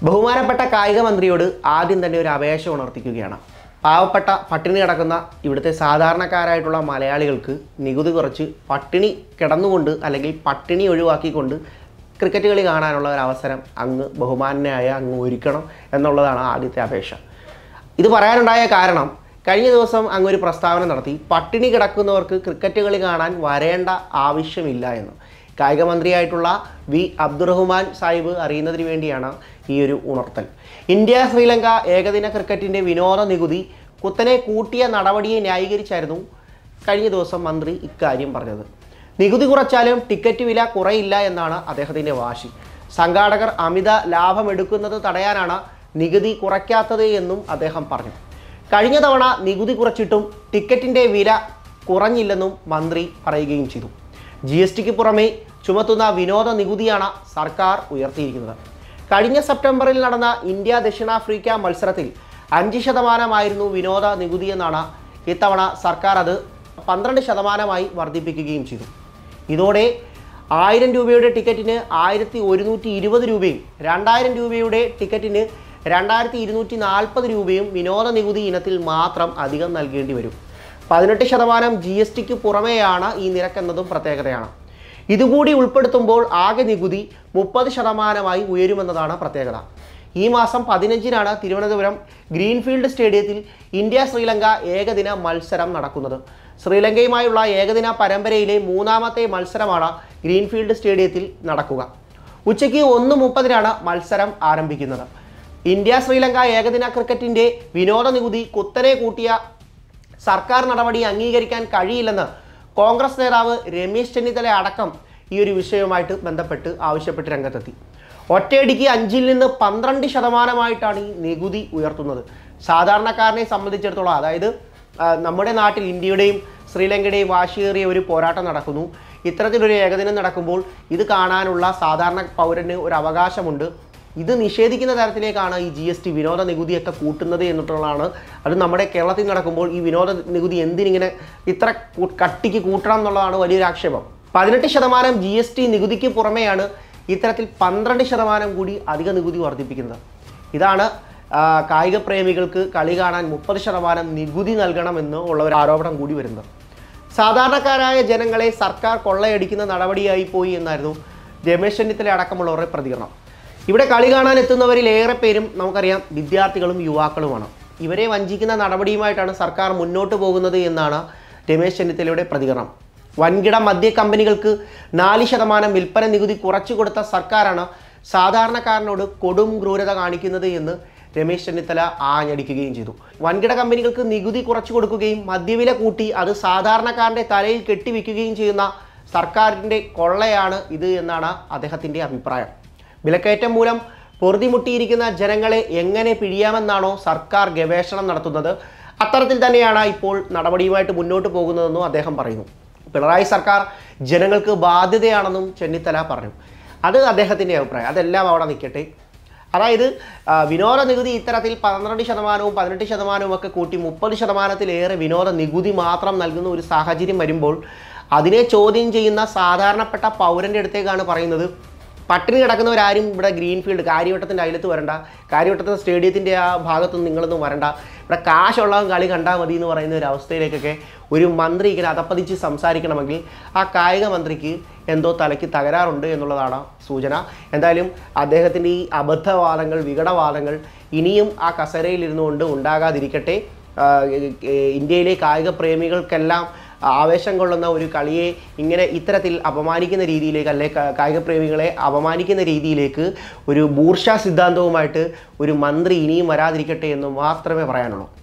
ബഹുമാനപ്പെട്ട കായിക മന്ത്രിയോട് ആദ്യം തന്നെ ഒരു അപേക്ഷ ഉണർത്തിക്കുകയാണ് പാവപ്പെട്ട പട്ടിണി കിടക്കുന്ന ഇവിടുത്തെ സാധാരണക്കാരായിട്ടുള്ള മലയാളികൾക്ക് നികുതി കുറച്ച് പട്ടിണി കിടന്നുകൊണ്ട് അല്ലെങ്കിൽ പട്ടിണി ഒഴിവാക്കിക്കൊണ്ട് ക്രിക്കറ്റ് കളി കാണാനുള്ള ഒരു അവസരം അങ്ങ് ബഹുമാനായ അങ്ങ് ഒരുക്കണം എന്നുള്ളതാണ് ആദ്യത്തെ അപേക്ഷ ഇത് പറയാനുണ്ടായ കാരണം കഴിഞ്ഞ ദിവസം അങ്ങ് ഒരു പ്രസ്താവന നടത്തി പട്ടിണി കിടക്കുന്നവർക്ക് ക്രിക്കറ്റ് കളി കാണാൻ വരേണ്ട ആവശ്യമില്ല എന്ന് കായിക മന്ത്രിയായിട്ടുള്ള വി അബ്ദുറഹ്മാൻ സാഹിബ് അറിയുന്നതിന് വേണ്ടിയാണ് ഈ ഒരു ഉണർത്തൽ ഇന്ത്യ ശ്രീലങ്ക ഏകദിന ക്രിക്കറ്റിൻ്റെ വിനോദ നികുതി കുത്തനെ കൂട്ടിയ നടപടിയെ ന്യായീകരിച്ചായിരുന്നു കഴിഞ്ഞ ദിവസം മന്ത്രി ഇക്കാര്യം പറഞ്ഞത് നികുതി കുറച്ചാലും ടിക്കറ്റ് വില കുറയില്ല എന്നാണ് അദ്ദേഹത്തിൻ്റെ വാശി സംഘാടകർ അമിത ലാഭമെടുക്കുന്നത് തടയാനാണ് നികുതി കുറയ്ക്കാത്തത് എന്നും അദ്ദേഹം പറഞ്ഞു കഴിഞ്ഞ തവണ നികുതി കുറച്ചിട്ടും ടിക്കറ്റിൻ്റെ വില കുറഞ്ഞില്ലെന്നും മന്ത്രി പറയുകയും ചെയ്തു ജി എസ് ടിക്ക് പുറമെ ചുമത്തുന്ന വിനോദ നികുതിയാണ് സർക്കാർ ഉയർത്തിയിരിക്കുന്നത് കഴിഞ്ഞ സെപ്റ്റംബറിൽ നടന്ന ഇന്ത്യ ദക്ഷിണാഫ്രിക്ക മത്സരത്തിൽ അഞ്ച് ശതമാനമായിരുന്നു വിനോദ നികുതി എന്നാണ് ഇത്തവണ സർക്കാർ അത് പന്ത്രണ്ട് ശതമാനമായി വർദ്ധിപ്പിക്കുകയും ചെയ്തു ഇതോടെ ആയിരം രൂപയുടെ ടിക്കറ്റിന് ആയിരത്തി ഒരുന്നൂറ്റി ഇരുപത് രൂപയും രണ്ടായിരം രൂപയുടെ ടിക്കറ്റിന് രണ്ടായിരത്തി ഇരുന്നൂറ്റി നാൽപ്പത് രൂപയും വിനോദ നികുതി ഇനത്തിൽ മാത്രം അധികം നൽകേണ്ടി വരും പതിനെട്ട് ശതമാനം ജി എസ് ടിക്ക് പുറമെയാണ് ഈ നിരക്കെന്നതും പ്രത്യേകതയാണ് ഇതുകൂടി ഉൾപ്പെടുത്തുമ്പോൾ ആകെ നികുതി മുപ്പത് ശതമാനമായി ഉയരുമെന്നതാണ് പ്രത്യേകത ഈ മാസം പതിനഞ്ചിനാണ് തിരുവനന്തപുരം ഗ്രീൻഫീൽഡ് സ്റ്റേഡിയത്തിൽ ഇന്ത്യ ശ്രീലങ്ക ഏകദിന മത്സരം നടക്കുന്നത് ശ്രീലങ്കയുമായുള്ള ഏകദിന പരമ്പരയിലെ മൂന്നാമത്തെ മത്സരമാണ് ഗ്രീൻഫീൽഡ് സ്റ്റേഡിയത്തിൽ നടക്കുക ഉച്ചയ്ക്ക് ഒന്ന് മുപ്പതിനാണ് മത്സരം ആരംഭിക്കുന്നത് ഇന്ത്യ ശ്രീലങ്ക ഏകദിന ക്രിക്കറ്റിൻ്റെ വിനോദ നികുതി കുത്തനെ കൂട്ടിയ സർക്കാർ നടപടി അംഗീകരിക്കാൻ കഴിയില്ലെന്ന് കോൺഗ്രസ് നേതാവ് രമേശ് ചെന്നിത്തല അടക്കം ഈ ഒരു വിഷയവുമായിട്ട് ബന്ധപ്പെട്ട് ആവശ്യപ്പെട്ട് രംഗത്തെത്തി ഒറ്റയടിക്ക് അഞ്ചിൽ നിന്ന് പന്ത്രണ്ട് ശതമാനമായിട്ടാണ് ഈ നികുതി ഉയർത്തുന്നത് സാധാരണക്കാരനെ സംബന്ധിച്ചിടത്തോളം അതായത് ആ, നമ്മുടെ നാട്ടിൽ ഇന്ത്യയുടെയും ശ്രീലങ്കയുടെയും വാശിയേറിയ ഒരു പോരാട്ടം നടക്കുന്നു ഇത്തരത്തിലൊരു ഏകദിനം നടക്കുമ്പോൾ ഇത് കാണാനുള്ള സാധാരണ പൗരന് ഒരു അവകാശമുണ്ട് ഇത് നിഷേധിക്കുന്ന തരത്തിലേക്കാണ് ഈ ജി എസ് ടി വിനോദ നികുതിയൊക്കെ കൂട്ടുന്നത് എന്നിട്ടുള്ളതാണ് അത് നമ്മുടെ കേരളത്തിൽ നടക്കുമ്പോൾ ഈ വിനോദ നികുതി എന്തിനിങ്ങനെ ഇത്ര കു- കട്ടിക്ക് കൂട്ടണം എന്നുള്ളതാണ് വലിയൊരു ആക്ഷേപം പതിനെട്ട് ശതമാനം ജി എസ് ടി നികുതിക്ക് പുറമെയാണ് ഇത്തരത്തിൽ പന്ത്രണ്ട് ശതമാനം കൂടി അധിക നികുതി വർദ്ധിപ്പിക്കുന്നത് ഇതാണ് ആ, കായിക പ്രേമികൾക്ക് കളി കാണാൻ മുപ്പത് ശതമാനം നികുതി നൽകണമെന്ന് ഉള്ള ഒരു ആരോപണം കൂടി വരുന്നത് സാധാരണക്കാരായ ജനങ്ങളെ സർക്കാർ കൊള്ളയടിക്കുന്ന നടപടിയായി പോയി എന്നായിരുന്നു രമേശ് ചെന്നിത്തല അടക്കമുള്ളവരുടെ പ്രതികരണം ഇവിടെ കളി കാണാൻ എത്തുന്നവരിൽ ഏറെ പേരും നമുക്കറിയാം വിദ്യാർത്ഥികളും യുവാക്കളുമാണ് ഇവരെ വഞ്ചിക്കുന്ന നടപടിയുമായിട്ടാണ് സർക്കാർ മുന്നോട്ട് പോകുന്നത് എന്നാണ് രമേശ് ചെന്നിത്തലയുടെ പ്രതികരണം വൻകിട മദ്യ കമ്പനികൾക്ക് നാല് ശതമാനം വിൽപ്പന നികുതി കുറച്ചു കൊടുത്ത സർക്കാരാണ് സാധാരണക്കാരനോട് കൊടും ക്രൂരത കാണിക്കുന്നത് എന്ന് രമേശ് ചെന്നിത്തല ആഞ്ഞടിക്കുകയും ചെയ്തു വൻകിട കമ്പനികൾക്ക് നികുതി കുറച്ചു കൊടുക്കുകയും മദ്യവില കൂട്ടി അത് സാധാരണക്കാരൻ്റെ തലയിൽ കെട്ടിവെക്കുകയും ചെയ്യുന്ന സർക്കാരിൻ്റെ കൊള്ളയാണ് ഇത് എന്നാണ് അദ്ദേഹത്തിൻ്റെ അഭിപ്രായം വിലക്കയറ്റം മൂലം പൊറുതിമുട്ടിയിരിക്കുന്ന ജനങ്ങളെ എങ്ങനെ പിഴിയാമെന്നാണോ സർക്കാർ ഗവേഷണം നടത്തുന്നത് അത്തരത്തിൽ തന്നെയാണ് ഇപ്പോൾ നടപടിയുമായിട്ട് മുന്നോട്ട് പോകുന്നതെന്നും അദ്ദേഹം പറയുന്നു പിണറായി സർക്കാർ ജനങ്ങൾക്ക് ബാധ്യതയാണെന്നും ചെന്നിത്തല പറഞ്ഞു അത് അദ്ദേഹത്തിൻ്റെ അഭിപ്രായം അതെല്ലാം അവിടെ നിൽക്കട്ടെ അതായത് ആ, വിനോദ നികുതി ഇത്തരത്തിൽ പന്ത്രണ്ട് ശതമാനവും പതിനെട്ട് ശതമാനവും ഒക്കെ കൂട്ടി മുപ്പത് ശതമാനത്തിലേറെ വിനോദ നികുതി മാത്രം നൽകുന്ന ഒരു സാഹചര്യം വരുമ്പോൾ അതിനെ ചോദ്യം ചെയ്യുന്ന സാധാരണപ്പെട്ട പൗരൻ്റെ അടുത്തേക്കാണ് പറയുന്നത് പട്ടിണി കിടക്കുന്നവരാരും ഇവിടെ ഗ്രീൻഫീൽഡ് കാര്യവട്ടത്തിൻ്റെ അയലത്ത് വരണ്ട കാര്യവട്ടത്തെ സ്റ്റേഡിയത്തിൻ്റെ ആ ഭാഗത്തൊന്നും നിങ്ങളൊന്നും വരണ്ട ഇവിടെ കാശുള്ളവൻ കളി കണ്ടാൽ മതി എന്ന് പറയുന്ന ഒരു അവസ്ഥയിലേക്കൊക്കെ ഒരു മന്ത്രി ഇങ്ങനെ അതപ്പതിച്ച് സംസാരിക്കണമെങ്കിൽ ആ കായിക മന്ത്രിക്ക് എന്തോ തലയ്ക്ക് തകരാറുണ്ട് എന്നുള്ളതാണ് സൂചന എന്തായാലും അദ്ദേഹത്തിൻ്റെ ഈ അബദ്ധവാദങ്ങൾ വികടവാദങ്ങൾ ഇനിയും ആ കസേരയിൽ ഇരുന്നുകൊണ്ട് ഉണ്ടാകാതിരിക്കട്ടെ ആ, ഏ, ഇന്ത്യയിലെ കായിക പ്രേമികൾക്കെല്ലാം ആവേശം കൊള്ളുന്ന ഒരു കളിയെ ഇങ്ങനെ ഇത്തരത്തിൽ അപമാനിക്കുന്ന രീതിയിലേക്ക് അല്ലെ ക- കായിക പ്രേമികളെ അപമാനിക്കുന്ന രീതിയിലേക്ക് ഒരു ബൂർഷ സിദ്ധാന്തവുമായിട്ട് ഒരു മന്ത്രി ഇനിയും വരാതിരിക്കട്ടെ എന്ന് മാത്രമേ പറയാനുള്ളൂ